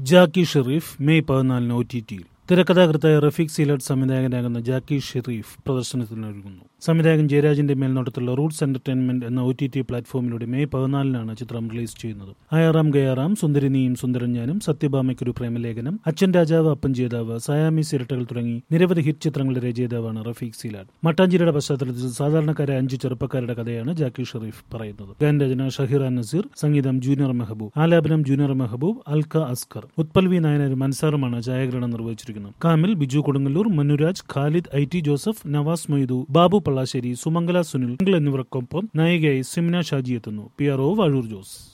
ജാക്കി Sherief May പതിനാലിന് O T ടിയിൽ തിരക്കഥാകൃത്തായ റഫീഖ് സീലഡ് സംവിധായകനാകുന്ന ജാക്കി ഷെറീഫ് പ്രദർശനത്തിനൊരുങ്ങുന്നു സംവിധായകൻ ജയരാജിന്റെ മേൽനോട്ടത്തിലുള്ള റൂട്ട്സ് എന്റർടൈൻമെന്റ് എന്ന ഒ ടി ടി പ്ലാറ്റ്ഫോമിലൂടെ മെയ് പതിനാലിനാണ് ചിത്രം റിലീസ് ചെയ്യുന്നത് ആയാറാം ഗയാറാം സുന്ദരിനിയും സുന്ദരൻ ഞാനും സത്യഭാമയ്ക്കൊരു പ്രേമലേഖനം അച്ഛൻ രാജാവ് അപ്പൻ ജേതാവ് സയാമി സിരട്ടകൾ തുടങ്ങി നിരവധി ഹിറ്റ് ചിത്രങ്ങളുടെ രചയിതാവാണ് റഫീഖ് സീലാഡ് മട്ടാഞ്ചേരിയുടെ പശ്ചാത്തലത്തിൽ സാധാരണക്കാരായ അഞ്ച് ചെറുപ്പക്കാരുടെ കഥയാണ് ജാക്കി ഷെറീഫ് പറയുന്നത് ഗാനരചന ഷഹിറ നസീർ സംഗീതം ജൂനിയർ മെഹബൂബ് ആലാപനം ജൂനിയർ മെഹബൂബ് അൽക്ക അസ്കർ ഉത്പൽവി നായനരും മൻസാറുമാണ് ഛായാഗ്രഹണം നിർവഹിച്ചിരിക്കുന്നത് കാമിൽ ബിജു കൊടുങ്ങല്ലൂർ മനുരാജ് ഖാലിദ് ഐ ടി ജോസഫ് നവാസ് മൊയ്തു ബാബു പള്ളാശ്ശേരി സുമംഗല സുനിൽ എന്നിവർക്കൊപ്പം നായികയായി സിംന ഷാജി എത്തുന്നു P R O Vazhoor Jose